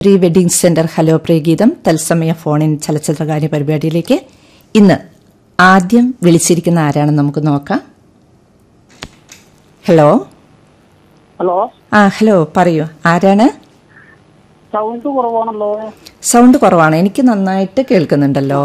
Pre wedding centre hello പ്രിയഗീതം തത്സമയ ഫോണിൻ ചലച്ചിത്രകാര്യ പരിപാടിയിലേക്ക് ഇന്ന് ആദ്യം വിളിച്ചിരിക്കുന്ന ആരാണെന്ന് നമുക്ക് നോക്കാം ഹലോ ഹലോ ആ ഹലോ പറയൂ ആരാണ് സൗണ്ട് കുറവാണല്ലോ സൗണ്ട് കുറവാണ് എനിക്ക് നന്നായിട്ട് കേൾക്കുന്നുണ്ടല്ലോ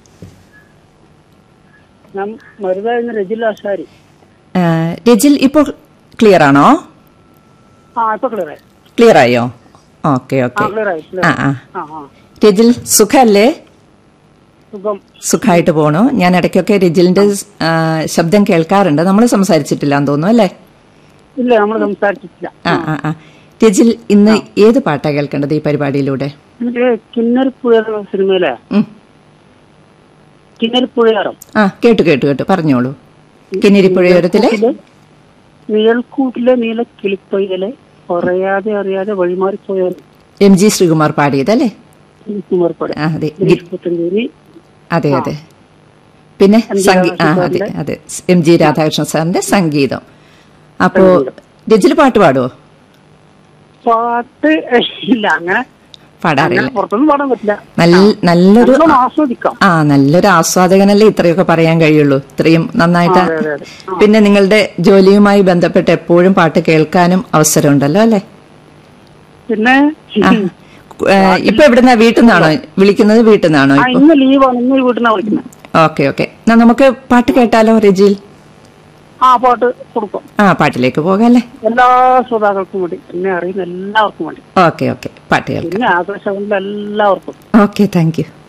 ഞാൻ മരുതായിരുന്ന രജിൽ ആശാരി ആ, രജിൽ ഇപ്പോൾ ക്ലിയർ ആണോ ആ ഇപ്പൊ ക്ലിയർ ആയി ക്ലിയർ ആയോ ഓക്കെ ആ ഓക്കെ ക്ലിയർ ആയി clear ആ ആയി. ആ ആ ആ രജിൽ സുഖല്ലേ സുഖം സുഖമായിട്ട് പോണു ഞാൻ ഇടയ്ക്കൊക്കെ രജിലിന്റെ ആ, ശബ്ദം കേൾക്കാറുണ്ട് നമ്മൾ സംസാരിച്ചിട്ടില്ല എന്ന് തോന്നുന്നു അല്ലേ ഇല്ല നമ്മൾ സംസാരിച്ചിട്ടില്ല ആ ആ ആ രജിൽ ഇന്ന് ഏത് പാട്ടാ കേൾക്കേണ്ടത് ഈ പരിപാടിയിലൂടെ എനിക്ക് കിന്നരിപ്പുഴ എന്ന സിനിമയിലെ ഉം. കിന്നരിപ്പുഴയാറം ആ കേട്ടു കേട്ടു കേട്ടു പറഞ്ഞോളൂ കിന്നിരിപ്പുഴയോരത്തിലെ നിഴൽക്കൂട്ടിലെ നീല കിളിപ്പയ്യലെ പറയാതെ അറിയാതെ വഴിമാറിപ്പോയ എം ജി ശ്രീകുമാർ പാടിയതല്ലേ കുമാർപ്പടെ ആ അതെ ഗി- ഗിരീഷ് പുത്തഞ്ചേരി അതെ അതെ പിന്നെ എം ജി സംഗീ ആ രാധാകൃഷ്ണൻ അതെ സാറിന്റെ- അതെ എം ജി രാധാകൃഷ്ണൻ സാറിന്റെ സംഗീതം അപ്പോ രജിൽ പാട്ട് പാടുവോ പാട്ട് ഇല്ല അങ്ങനെ പാടാറില്ല അങ്ങനെ പുറത്തൊന്നും പാടാൻ പറ്റില്ല നല്ല നല്ലൊരു നല്ലോണം ആസ്വദിക്കാം ആ നല്ലൊരു ആസ്വാദകനല്ലേ ഇത്രയൊക്കെ പറയാൻ കഴിയുള്ളൂ ഇത്രയും നന്നായിട്ട് ആ, അതെ, അതെ, അതെ. ആ. പിന്നെ നിങ്ങളുടെ ജോലിയുമായി ബന്ധപ്പെട്ട് എപ്പോഴും പാട്ട് കേൾക്കാനും അവസരമുണ്ടല്ലോ അല്ലേ പിന്നെ ആ. ഏ, ഇപ്പൊ എവിടുന്നാ വീട്ടിൽ നിന്നാണോ വിളിക്കുന്നത് വീട്ടിൽ നിന്നാണോ ആ ഇപ്പൊ ഇന്ന് ലീവാണ് ഇന്ന് വീട്ടിൽ നിന്നാ വിളിക്കുന്നത് ഓക്കെ ഓക്കെ എന്നാ നമുക്ക് പാട്ട് കേട്ടാലോ രജിൽ ആ പാട്ട് കൊടുക്കും ആ പാട്ടിലേക്ക് പോകാം അല്ലേ എല്ലാ ശ്രോതാക്കൾക്കും വേണ്ടി എന്നെ അറിയുന്ന എല്ലാവർക്കും വേണ്ടി ഓക്കെ ഓക്കെ പാട്ട് കേൾക്കാം പിന്നെ ആകാശവാണിയിലെ എല്ലാവർക്കും ഓക്കെ താങ്ക് യു